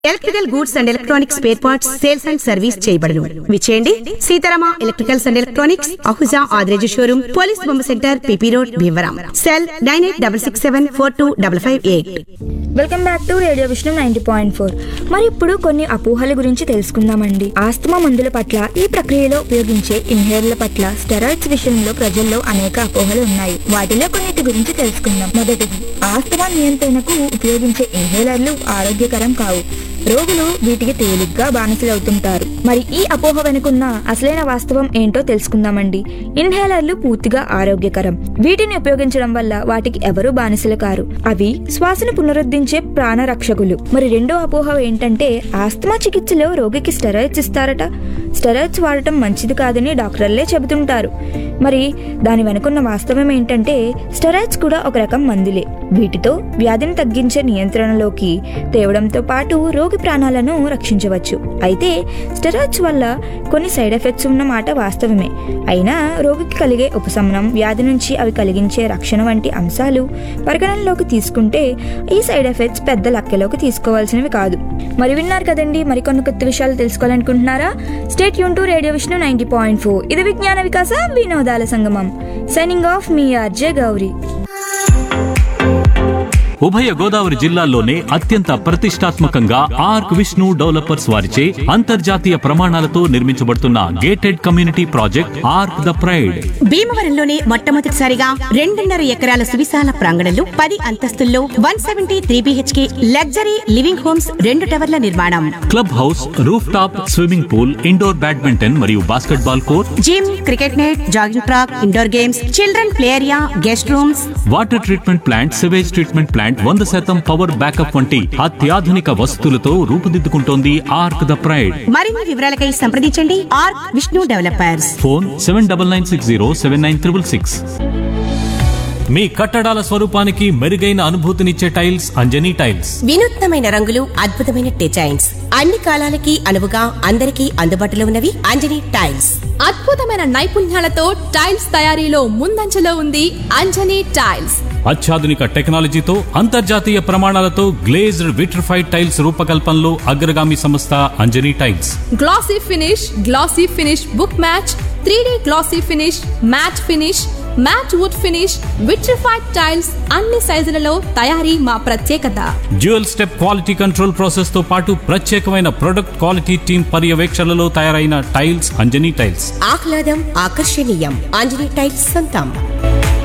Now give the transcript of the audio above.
electrical goods and electronics spare parts sales and service చేయబడును విచేయండి Seetharama electricals and electronics Ahuja Adireju showroom police బొమ్మ centre PP road Bhimavaram cell nine eight double six seven four two double five eight welcome back to radio Vishnu ninety point four మరి ఇప్పుడు కొన్ని అపోహల గురించి తెలుసుకుందామండి asthma మందుల పట్ల ఈ ప్రక్రియలో ఉపయోగించే ఇన్హేలర్ల పట్ల స్టెరాయిడ్స్ విషయంలో ప్రజల్లో అనేక అపోహలు ఉన్నాయి వాటిలో కొన్నిటి గురించి తెలుసుకుందాం మొదటిది ఆస్తమా నియంత్రణకు ఉపయోగించే ఇన్హేలర్లు ఆరోగ్యకరం కావు రోగులు వీటికి తేలిగ్గా బానిసలవుతుంటారు మరి ఈ అపోహ వెనుకున్న అసలైన వాస్తవం ఏంటో తెలుసుకుందామండి ఇన్హేలర్లు పూర్తిగా ఆరోగ్యకరం వీటిని ఉపయోగించడం వల్ల వాటికి ఎవరూ బానిసలు కారు అవి శ్వాసను పునరుద్ధరించే ప్రాణరక్షకులు మరి రెండో అపోహ ఏంటంటే ఆస్తమా చికిత్సలో రోగికి స్టెరాయిడ్స్ ఇస్తారట స్టెరాయిడ్స్ వాడటం మంచిది కాదని డాక్టర్లే చెబుతుంటారు మరి దాని వెనుకున్న వాస్తవం ఏంటంటే స్టెరాయిడ్స్ కూడా ఒక రకం మందులే వీటితో వ్యాధిని తగ్గించే నియంత్రణలోకి తేవడంతో పాటు రోగి ప్రాణాలను రక్షించవచ్చు అయితే స్టెరాయిడ్స్ వల్ల కొన్ని సైడ్ ఎఫెక్ట్స్ ఉన్న మాట వాస్తవమే అయినా రోగికి కలిగే ఉపశమనం వ్యాధి నుంచి అవి కలిగించే రక్షణ వంటి అంశాలు పరిగణనలోకి తీసుకుంటే ఈ సైడ్ ఎఫెక్ట్స్ పెద్ద లెక్కలోకి తీసుకోవాల్సినవి కాదు మరి విన్నారు కదండి మరికొన్ని కొత్త విషయాలు తెలుసుకోవాలనుకుంటున్నారా స్టేట్ యూన్ to radio Vishnu ninety point four ఇది విజ్ఞాన వికాస వినోదాల సంగమం సైనింగ్ ఆఫ్ మీ ఆర్జే గౌరీ ఉభయ గోదావరి జిల్లాల్లోనే అత్యంత ప్రతిష్టాత్మకంగా ఆర్క్ విష్ణు డెవలపర్స్ వారిచే అంతర్జాతీయ ప్రమాణాలతో నిర్మించబడుతున్న gated community project arc the pride భీమవరంలోనే మొట్టమొదటిసారిగా రెండున్నర ఎకరాల సువిశాల ప్రాంగణంలో పది అంతస్తుల్లో one seventy three BHK luxury living homes రెండు టవర్ల నిర్మాణం club house roof top swimming pool indoor badminton మరియు basketball court gym cricket net jogging track indoor games children play area guest rooms water treatment plant sewage treatment plant వంద శాతం power backup వంటి అత్యాధునిక వసతులతో రూపుదిద్దుకుంటోంది arc the pride మరిన్ని వివరాలకై సంప్రదించండి R Vishnu developers phone seven double nine six zero seven nine triple six మీ కట్టడాల స్వరూపానికి మెరుగైన అనుభూతినిచ్చే టైల్స్ అంజనీ టైల్స్ వినూత్నమైన రంగులు అద్భుతమైన డిజైన్స్ అన్ని కాలాలకి అనువుగా అందరికీ అందుబాటులో ఉన్నవి అంజనీ టైల్స్ అద్భుతమైన నైపుణ్యాలతో టైల్స్ తయారీలో ముందంజలో ఉంది అంజనీ టైల్స్ అత్యాధునిక టెక్నాలజీతో అంతర్జాతీయ ప్రమాణాలతో గ్లేజ్డ్ విట్రిఫైడ్ టైల్స్ రూపకల్పనలో అగ్రగామి సంస్థ Anjani tiles glossy finish glossy finish book match three glossy finish matt finish matt wood finish vitrified tiles అన్ని సైజులలో తయారీ మా ప్రత్యేకత dual step quality control process తో పాటు ప్రత్యేకమైన ప్రొడక్ట్ క్వాలిటీ టీం పర్యవేక్షణలో తయారైన టైల్స్ అంజనీ టైల్స్ ఆహ్లాదం ఆకర్షణీయం అంజనీ టైల్స్ సొంతం